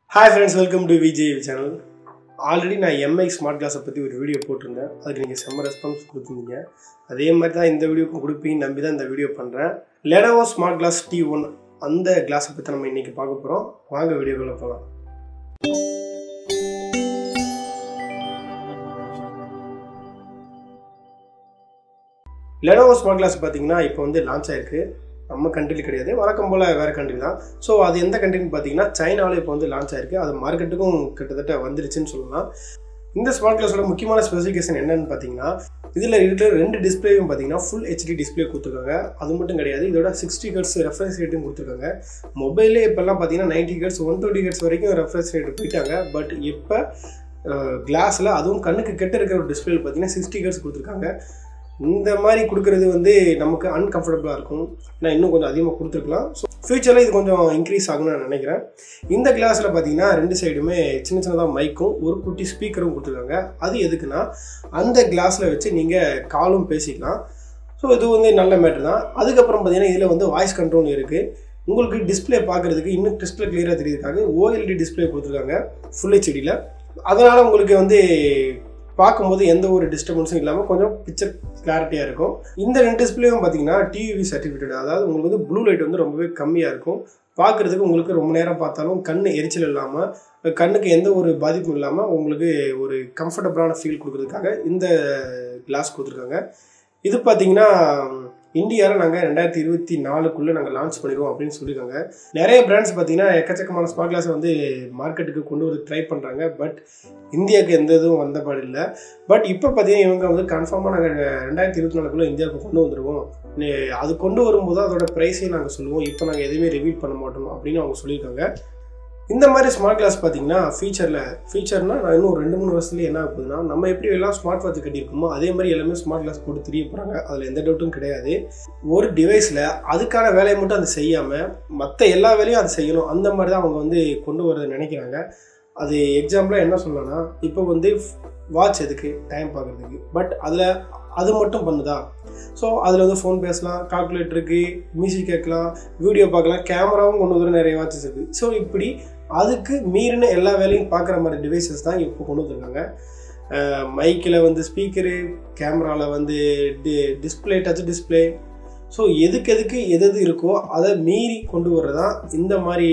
hi friends welcome to Vijay channel already நான் MI smart கிளாஸை பற்றி ஒரு வீடியோ போட்டிருந்தேன் அதுக்கு நீங்கள் செம்ம ரெஸ்பான்ஸ் கொடுத்துருந்தீங்க அதே மாதிரி தான் இந்த வீடியோக்கும் கொடுப்பீங்கன்னு நம்பி தான் இந்த வீடியோ பண்ணுறேன் Lenovo smart glass T one அந்த கிளாஸை பற்றி நம்ம இன்றைக்கி பார்க்க போகிறோம் வாங்க வீடியோக்குள்ளே போகலாம் லெனோவோ ஸ்மார்ட் கிளாஸ் பார்த்தீங்கன்னா இப்போ வந்து லான்ச் ஆயிருக்கு நம்ம கண்ட்ரியில் கிடையாது வழக்கம் போல் வேறு கண்ட்ரி தான் ஸோ அது எந்த கண்ட்ரின்னு பார்த்தீங்கன்னா சைனாவில் இப்போ வந்து லான்ச் ஆயிருக்கு அது மார்க்கெட்டுக்கும் கிட்டத்தட்ட வந்துருச்சுன்னு சொல்லலாம் இந்த ஸ்மார்ட் கிளாஸோட முக்கியமான ஸ்பெசிஃபிகேஷன் என்னன்னு பார்த்தீங்கன்னா இதில் இருக்கிற ரெண்டு டிஸ்பிளேயும் பார்த்தீங்கன்னா ஃபுல் ஹெச்டி டிஸ்பிளே கொடுத்துருக்காங்க அது மட்டும் கிடையாது இதோட சிக்ஸ்டி ஹெர்ட்ஸ் ரெஃப்ரெஷ் ரேட்டும் கொடுத்துருக்காங்க மொபைலே இப்போல்லாம் பார்த்தீங்கன்னா ninety hertz one twenty hertz வரைக்கும் ரெஃப்ரெஷ் ரேட் போயிட்டாங்க பட் இப்போ கிளாஸில் அதுவும் கண்ணுக்கு கெட்ட இருக்கிற ஒரு டிஸ்பிளே பார்த்தீங்கன்னா சிக்ஸ்டி ஹெர்ட்ஸ் கொடுத்துருக்காங்க இந்த மாதிரி கொடுக்குறது வந்து நமக்கு அன்கம்ஃபர்டபுளாக இருக்கும் நான் இன்னும் கொஞ்சம் அதிகமாக கொடுத்துருக்கலாம் ஸோ ஃப்யூச்சரில் இது கொஞ்சம் இன்க்ரீஸ் ஆகும்னு நான் நினைக்கிறேன் இந்த கிளாஸில் பார்த்தீங்கன்னா ரெண்டு சைடுமே சின்ன சின்னதாக மைக்கும் ஒரு குட்டி ஸ்பீக்கரும் கொடுத்துருக்காங்க அது எதுக்குன்னா அந்த கிளாஸில் வச்சு நீங்கள் காலும் பேசிக்கலாம் ஸோ இது வந்து நல்ல மேட்ரு தான் அதுக்கப்புறம் பார்த்தீங்கன்னா இதில் வந்து வாய்ஸ் கண்ட்ரோல் இருக்குது உங்களுக்கு டிஸ்பிளே பார்க்குறதுக்கு இன்னும் டிஸ்பிளே கிளியராக தெரியுதுக்காக ஓஎல்டி டிஸ்பிளே கொடுத்துருக்காங்க ஃபுல் ஹெச்டியில் அதனால் உங்களுக்கு வந்து பார்க்கும்போது எந்த ஒரு டிஸ்டர்பன்ஸும் இல்லாமல் கொஞ்சம் பிக்சர் கிளாரிட்டியாக இருக்கும் இந்த ரெண்டு டிஸ்பிளேவும் பார்த்தீங்கன்னா டிவி சர்டிஃபிகேட் அதாவது உங்களுக்கு வந்து ப்ளூ லைட் வந்து ரொம்பவே கம்மியாக இருக்கும் பார்க்குறதுக்கு உங்களுக்கு ரொம்ப நேரம் பார்த்தாலும் கண் எரிச்சல் இல்லாமல் கண்ணுக்கு எந்த ஒரு பாதிப்பும் இல்லாமல் உங்களுக்கு ஒரு கம்ஃபர்டபுளான ஃபீல் கொடுக்குறதுக்காக இந்த கிளாஸ் கொடுத்துருக்காங்க இது பார்த்தீங்கன்னா இந்தியாவில் நாங்கள் ரெண்டாயிரத்தி இருபத்தி நாலுக்குள்ளே நாங்கள் லான்ச் பண்ணிடுவோம் அப்படின்னு சொல்லியிருக்காங்க நிறைய பிராண்ட்ஸ் பார்த்தீங்கன்னா எக்கச்சக்கமான ஸ்மார்ட் கிளாஸை வந்து மார்க்கெட்டுக்கு கொண்டு வந்து ட்ரை பண்ணுறாங்க பட் இந்தியாவுக்கு எந்த இதுவும் வந்தபாடு இல்லை பட் இப்போ பார்த்தீங்கன்னா இவங்க வந்து கன்ஃபார்மாக நாங்கள் ரெண்டாயிரத்தி இருபத்தி நாலுக்குள்ளே இந்தியாவுக்கு கொண்டு வந்துடுவோம் அது கொண்டு வரும்போது அதோட ப்ரைஸையும் நாங்கள் சொல்லுவோம் இப்போ நாங்கள் எதுவுமே ரிவீல் பண்ண மாட்டோம் அப்படின்னு அவங்க சொல்லியிருக்காங்க இந்த மாதிரி ஸ்மார்ட் கிளாஸ் பார்த்தீங்கன்னா ஃபீச்சரில் ஃபீச்சர்னால் நான் இன்னும் ரெண்டு மூணு வருஷத்துலேயே என்ன ஆகுதுன்னா நம்ம எப்படி எல்லாம் ஸ்மார்ட் வாட்ச் கட்டியிருக்கோமோ அதே மாதிரி எல்லாமே ஸ்மார்ட் கிளாஸ் போட்டு தெரிய போகிறாங்க அதில் எந்த டவுட்டும் கிடையாது ஒரு டிவைஸில் அதுக்கான வேலையை மட்டும் அதை செய்யாமல் மற்ற எல்லா வேலையும் அதை செய்யணும் அந்த மாதிரி தான் அவங்க வந்து கொண்டு வரதை நினைக்கிறாங்க அது எக்ஸாம்பிளாக என்ன சொல்லலாம்னா இப்போ வந்து வாட்ச் எதுக்கு டைம் பார்க்குறதுக்கு பட் அதில் அது மட்டும் பண்ணுதா ஸோ அதில் வந்து ஃபோன் பேசலாம் கால்குலேட்டர் இருக்குது மியூசிக் கேட்கலாம் வீடியோ பார்க்கலாம் கேமராவும் கொண்டு வந்து நிறைய வாட்சஸ் இருக்குது ஸோ இப்படி அதுக்கு மீறின எல்லா வேலையும் பார்க்குற மாதிரி டிவைசஸ் தான் இப்போ கொண்டு வந்துருக்காங்க மைக்கில் வந்து ஸ்பீக்கரு கேமராவில் வந்து டி டிஸ்பிளே டச் டிஸ்பிளே ஸோ எதுக்கு எதுக்கு எது எது இருக்கோ அதை மீறி கொண்டு வர்றதான் இந்த மாதிரி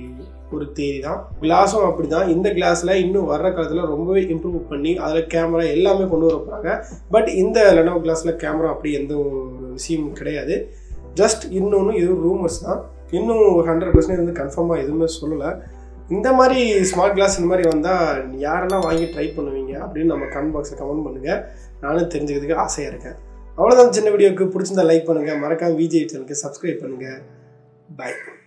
ஒரு தேதி தான் கிளாஸும் அப்படி தான் இந்த கிளாஸில் இன்னும் வர்ற காலத்தில் ரொம்பவே இம்ப்ரூவ் பண்ணி அதில் கேமரா எல்லாமே கொண்டு வர போகிறாங்க பட் இந்த லெனோ கிளாஸில் கேமரா அப்படி எந்த ஒரு விஷயமும் கிடையாது ஜஸ்ட் இன்னொன்று இது ரூமர்ஸ் தான் இன்னும் ஒரு ஹண்ட்ரட் பர்சன்டேஜ் வந்து கன்ஃபார்மாக எதுவுமே சொல்லலை இந்த மாதிரி ஸ்மார்ட் கிளாஸ் இந்த மாதிரி வந்தால் யாரெல்லாம் வாங்கி ட்ரை பண்ணுவீங்க அப்படின்னு நம்ம கமெண்ட் பாக்ஸில் கமெண்ட் பண்ணுங்கள் நானும் தெரிஞ்சுக்கிறதுக்கு ஆசையாக இருக்கேன் அவ்வளோதான் சின்ன வீடியோக்கு பிடிச்சிருந்தா லைக் பண்ணுங்கள் மறக்காம விஜய் சேனலுக்கு சப்ஸ்கிரைப் பண்ணுங்கள் பாய்